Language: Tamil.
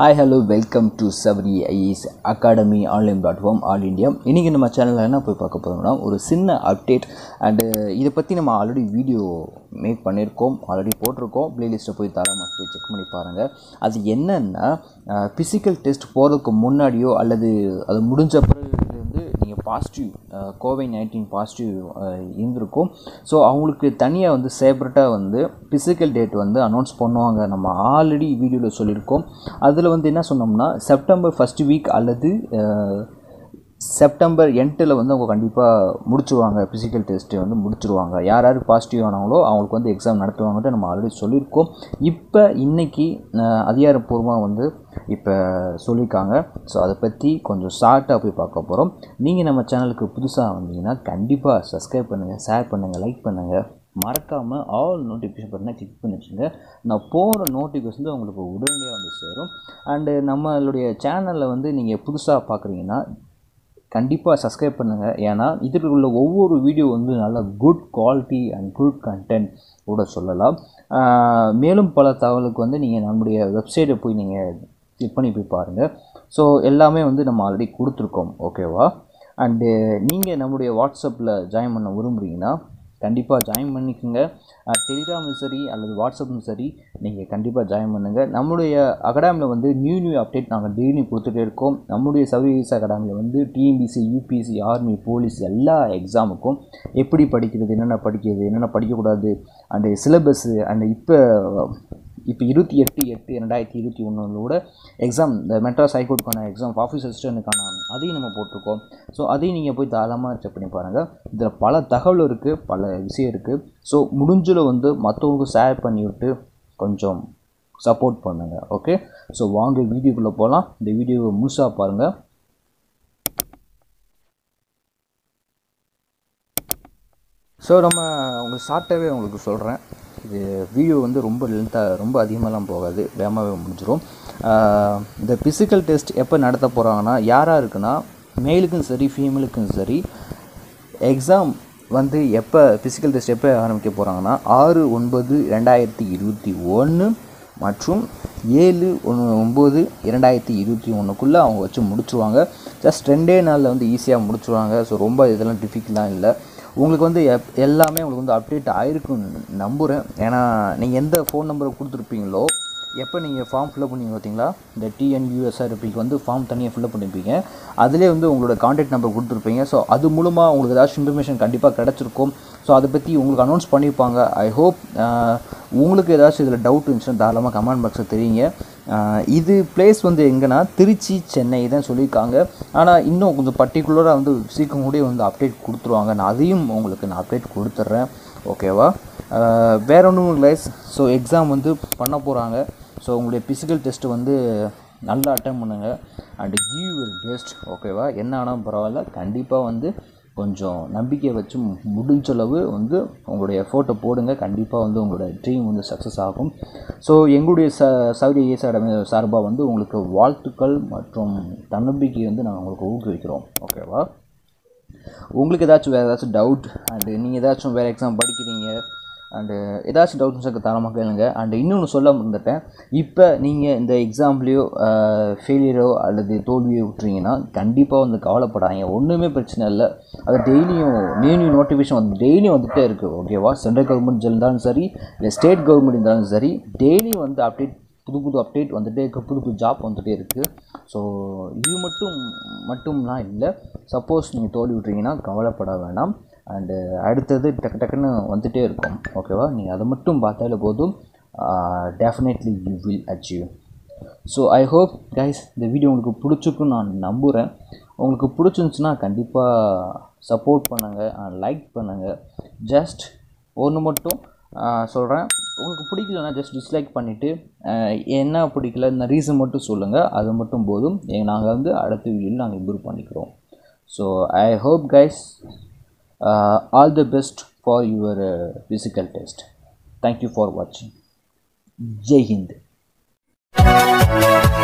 hi hello welcome to Sabari IS academy online dot com all India இன்றைக்கி நம்ம சேனலில் என்ன போய் பார்க்க போகிறோம்னா ஒரு சின்ன அப்டேட் அண்டு இதை பற்றி நம்ம ஆல்ரெடி வீடியோ மேக் பண்ணியிருக்கோம் ஆல்ரெடி போட்டிருக்கோம் ப்ளேலிஸ்ட்டை போய் தரமாக போய் செக் பண்ணி பாருங்கள் அது என்னென்னா ஃபிசிக்கல் டெஸ்ட் போகிறதுக்கு முன்னாடியோ அல்லது அது முடிஞ்ச பிறகு வந்து நீங்கள் பாசிட்டிவ் கோவிட் நைன்டீன் பாசிட்டிவ் இருந்திருக்கும் ஸோ அவங்களுக்கு தனியாக வந்து செப்பரேட்டாக வந்து ஃபிசிக்கல் டேட் வந்து அனௌன்ஸ் பண்ணுவாங்க நம்ம ஆல்ரெடி வீடியோவில் சொல்லியிருக்கோம் அதில் வந்து என்ன சொன்னோம்னா செப்டம்பர் ஃபஸ்ட் வீக் அல்லது அஹ், செப்டம்பர் எண்டில் வந்து அவங்க கண்டிப்பாக முடிச்சிருவாங்க ஃபிசிக்கல் டெஸ்ட்டு வந்து முடிச்சிருவாங்க யார் யார் பாசிட்டிவ் ஆனாங்களோ அவங்களுக்கு வந்து எக்ஸாம் நடத்துவாங்கன்ட்டு நம்ம ஆல்ரெடி சொல்லியிருக்கோம் இப்போ இன்னைக்கு அஹ், அதிகாரப்பூர்வமாக வந்து இப்போ சொல்லியிருக்காங்க ஸோ அதை பற்றி கொஞ்சம் ஷார்ட்டாக போய் பார்க்க போகிறோம் நீங்கள் நம்ம சேனலுக்கு புதுசாக வந்தீங்கன்னா கண்டிப்பாக சப்ஸ்கிரைப் பண்ணுங்கள் ஷேர் பண்ணுங்கள் லைக் பண்ணுங்கள் மறக்காமல் ஆல் நோட்டிஃபிகேஷன் பட்டனை கிளிக் பண்ணி வச்சுங்க நான் போகிற நோட்டிஃபிகேஷன் வந்து உங்களுக்கு உடனடியாக வந்து சேரும் அண்டு நம்மளுடைய சேனலில் வந்து நீங்கள் புதுசாக பார்க்குறீங்கன்னா கண்டிப்பாக சப்ஸ்கிரைப் பண்ணுங்கள் ஏன்னா இதில் உள்ள ஒவ்வொரு வீடியோ வந்து நல்ல good quality and good content கூட சொல்லலாம் ஆஹ் மேலும் பல தகவலுக்கு வந்து நீங்கள் நம்முடைய வெப்சைட்டை போய் நீங்கள் கிளிக் பண்ணி போய் பாருங்கள் ஸோ எல்லாமே வந்து நம்ம ஆல்ரெடி கொடுத்துருக்கோம் ஓகேவா அண்டு நீங்கள் நம்முடைய வாட்ஸ்அப்பில் ஜாயின் பண்ண விரும்புகிறீங்கன்னா கண்டிப்பாக ஜாயின் பண்ணிக்கோங்க டெலிகிராமும் சரி அல்லது வாட்ஸ்அப்பும் சரி நீங்கள் கண்டிப்பாக ஜாயின் பண்ணுங்கள் நம்மளுடைய அகாடமியில் வந்து நியூ நியூ அப்டேட் நாங்கள் டெய்லி கொடுத்துட்டே இருக்கோம் நம்முடைய சர்வீஸ் அகாடமியில் வந்து டிஎம்பிசி யூபிசி ஆர்மி போலீஸ் எல்லா எக்ஸாமுக்கும் எப்படி படிக்கிறது என்னென்ன படிக்கிறது என்னென்ன படிக்கக்கூடாது அண்டு சிலபஸ்ஸு அண்டு இப்போ இப்போ இருபத்தி எட்டு எட்டு ரெண்டாயிரத்தி இருபத்தி ஒன்றோட எக்ஸாம் இந்த மெட்ராஸ் ஹைகோர்ட்டுக்கான எக்ஸாம் ஆஃபீஸ் அசிஸ்டண்ட்டுக்கான அதையும் நம்ம போட்டிருக்கோம் ஸோ அதையும் நீங்கள் போய் தாராளமாக செக் பண்ணி பாருங்கள் இதில் பல தகவல் இருக்குது பல விஷயம் இருக்குது ஸோ முடிஞ்சல வந்து மற்றவங்களுக்கு ஷேர் பண்ணி விட்டு கொஞ்சம் சப்போர்ட் பண்ணுங்கள் ஓகே ஸோ வாங்க வீடியோக்குள்ளே போகலாம் இந்த வீடியோவை முழுசாக பாருங்கள் ஸோ நம்ம உங்களுக்கு ஷார்ட்டாகவே உங்களுக்கு சொல்கிறேன் இது வீடியோ வந்து ரொம்ப லென்த்தாக ரொம்ப அதிகமாகலாம் போகாது வேகமாகவே முடிஞ்சிடும் ஆஹ் இந்த ஃபிசிக்கல் டெஸ்ட் எப்போ நடத்த போகிறாங்கன்னா யாராக இருக்குன்னா மேலுக்கும் சரி ஃபீமேலுக்கும் சரி எக்ஸாம் வந்து எப்போ ஃபிசிக்கல் டெஸ்ட் எப்போ ஆரம்பிக்க போகிறாங்கன்னா ஆறு ஒன்பது ரெண்டாயிரத்தி இருபத்தி ஒன்று மற்றும் ஏழு ஒன்று ஒம்பது இரண்டாயிரத்தி இருபத்தி ஒன்றுக்குள்ளே அவங்க வச்சு முடிச்சுருவாங்க ஜஸ்ட் ரெண்டே நாளில் வந்து ஈஸியாக முடிச்சுருவாங்க ஸோ ரொம்ப இதெல்லாம் டிஃபிகல்ட்டாக இல்லை உங்களுக்கு வந்து எப் எல்லாமே உங்களுக்கு வந்து அப்டேட் ஆயிருக்குன்னு நம்புகிறேன் ஏன்னா நீங்கள் எந்த ஃபோன் நம்பரை கொடுத்துருப்பீங்களோ எப்போ நீங்கள் ஃபார்ம் ஃபில்அப் பண்ணி பார்த்தீங்களா இந்த டிஎன்யூஎஸ்ஆர்பிக்கு வந்து ஃபார்ம் தனியாக ஃபில்அப் பண்ணியிருப்பீங்க அதிலே வந்து உங்களோட காண்டாக்ட் நம்பர் கொடுத்துருப்பீங்க ஸோ அது மூலமாக உங்களுக்கு ஏதாச்சும் இன்ஃபர்மேஷன் கண்டிப்பாக கிடச்சிருக்கும் ஸோ அதை பற்றி உங்களுக்கு அனௌன்ஸ் பண்ணியிருப்பாங்க ஐ ஹோப் உங்களுக்கு ஏதாச்சும் இதில் டவுட் இருந்துச்சுன்னா தாராளமாக கமெண்ட் பாக்ஸில் தெரியுங்க ஆஹ் இது பிளேஸ் வந்து எங்கன்னா திருச்சி சென்னை தான் சொல்லியிருக்காங்க ஆனால் இன்னும் கொஞ்சம் பர்டிகுலராக வந்து சீக்கிரம் கூட வந்து அப்டேட் கொடுத்துருவாங்க நான் அதையும் உங்களுக்கு நான் அப்டேட் கொடுத்துட்றேன் ஓகேவா ஆஹ் வேற ஒன்றும் இல்லை ஸோ எக்ஸாம் வந்து பண்ண போகிறாங்க ஸோ உங்களுடைய ஃபிசிக்கல் டெஸ்ட்டு வந்து நல்லா அட்டன் பண்ணுங்கள் அண்ட் கிவ் யுவர் பெஸ்ட் ஓகேவா என்ன ஆனாலும் பரவாயில்ல கண்டிப்பாக வந்து கொஞ்சம் நம்பிக்கை வச்சு முடிஞ்ச அளவு வந்து உங்களுடைய ஃபோட்டோ போடுங்க கண்டிப்பாக வந்து உங்களோட ட்ரீம் வந்து சக்ஸஸ் ஆகும் ஸோ எங்களுடைய ச சவுதி ஏஸ் அகாடமி சார்பாக வந்து உங்களுக்கு வாழ்த்துக்கள் மற்றும் தன்னம்பிக்கை வந்து நாங்கள் உங்களுக்கு ஊக்குவிக்கிறோம் ஓகேவா உங்களுக்கு ஏதாச்சும் வேறு ஏதாச்சும் டவுட் அண்டு நீங்கள் ஏதாச்சும் வேறு எக்ஸாம் படிக்கிறீங்க அண்டு ஏதாச்சும் டவுட்ஸ் எனக்கு தரமாக கேளுங்க அண்டு இன்னொன்று சொல்ல மறந்துட்டேன் இப்போ நீங்கள் இந்த எக்ஸாம்லேயோ ஃபெயிலியரோ அல்லது தோல்வியோ விட்டுறீங்கன்னா கண்டிப்பாக வந்து கவலைப்படாதீங்க ஒன்றுமே பிரச்சனை இல்லை அது டெய்லியும் நியூ நியூ நோட்டிஃபிகேஷன் வந்து டெய்லியும் வந்துகிட்டே இருக்குது ஓகேவா சென்ட்ரல் கவர்மெண்ட் இருந்தாலும் சரி இல்லை ஸ்டேட் கவர்மெண்ட் இருந்தாலும் சரி டெய்லியும் வந்து அப்டேட் புது புது அப்டேட் வந்துகிட்டே இருக்குது புது புது ஜாப் வந்துகிட்டே இருக்குது ஸோ இது மட்டும் மட்டும்லாம் இல்லை சப்போஸ் நீங்கள் தோல்வி விட்றீங்கன்னா கவலைப்பட வேண்டாம் அண்டு அடுத்தது டக்கு டக்குன்னு வந்துகிட்டே இருக்கும் ஓகேவா நீங்கள் அதை மட்டும் பார்த்தாலே போதும் definitely you will achieve so I hope guys இந்த வீடியோ உங்களுக்கு பிடிச்சிருக்குன்னு நான் நம்புகிறேன் உங்களுக்கு பிடிச்சிருந்துச்சுன்னா கண்டிப்பாக சப்போர்ட் பண்ணுங்கள் லைக் பண்ணுங்கள் ஜஸ்ட் ஒன்று மட்டும் சொல்கிறேன் உங்களுக்கு பிடிக்கலன்னா ஜஸ்ட் டிஸ்லைக் பண்ணிவிட்டு என்ன பிடிக்கல இந்த ரீசன் மட்டும் சொல்லுங்கள் அது மட்டும் போதும் நாங்கள் வந்து அடுத்த வீடியோவில் நாங்கள் இம்ப்ரூவ் பண்ணிக்கிறோம் so I hope guys all the best for your physical test thank you for வாட்சிங் ஜெய் ஹிந்த்